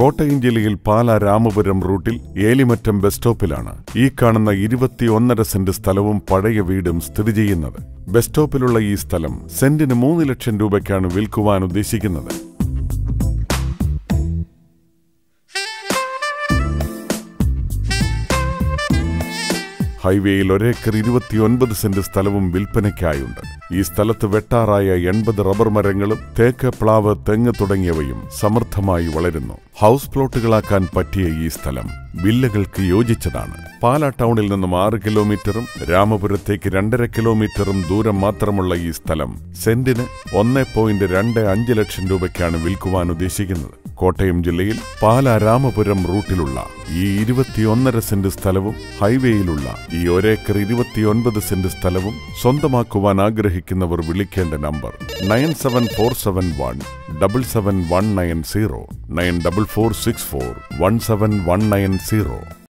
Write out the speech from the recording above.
കോട്ടയം ജില്ലയിൽ പാല രാമപുരം റൂട്ടിൽ ഏലിമറ്റം ബസ് സ്റ്റോപ്പിലാണ് ഈ കാണുന്ന ഇരുപത്തിയൊന്നര സെന്റ് സ്ഥലവും പഴയ വീടും സ്ഥിതി ചെയ്യുന്നത് ബസ് സ്റ്റോപ്പിലുള്ള ഈ സ്ഥലം സെന്റിന് മൂന്ന് ലക്ഷം രൂപയ്ക്കാണ് വിൽക്കുവാൻ ഉദ്ദേശിക്കുന്നത് ഹൈവേയിൽ ഒരേക്കർ ഇരുപത്തിയൊൻപത് സെന്റ് സ്ഥലവും വിൽപ്പനയ്ക്കായുണ്ട് ഈ സ്ഥലത്ത് വെട്ടാറായ എൺപത് റബ്ബർ മരങ്ങളും തേക്ക് പ്ലാവ് തെങ്ങ് തുടങ്ങിയവയും സമൃദ്ധമായി വളരുന്നു ഹൗസ് പ്ലോട്ടുകളാക്കാൻ പറ്റിയ ഈ സ്ഥലം വില്ലകൾക്ക് യോജിച്ചതാണ് പാലാ ടൗണിൽ നിന്നും ആറ് കിലോമീറ്ററും രാമപുരത്തേക്ക് രണ്ടര കിലോമീറ്ററും ദൂരം മാത്രമുള്ള ഈ സ്ഥലം സെന്റിന് ഒന്ന് പോയിന്റ് രണ്ട് അഞ്ച് ലക്ഷം രൂപയ്ക്കാണ് വിൽക്കുവാൻ ഉദ്ദേശിക്കുന്നത് കോട്ടയം ജില്ലയിൽ പാലാ രാമപുരം റൂട്ടിലുള്ള ഈ ഇരുപത്തിയൊന്നര സെന്റ് സ്ഥലവും ഹൈവേയിലുള്ള ഈ ഒരേക്കർ ഇരുപത്തിയൊൻപത് സെന്റ് സ്ഥലവും സ്വന്തമാക്കുവാൻ ആഗ്രഹിക്കുന്നവർ വിളിക്കേണ്ട number nine seven four seven one double seven one nine zero nine double four six four one seven one nine zero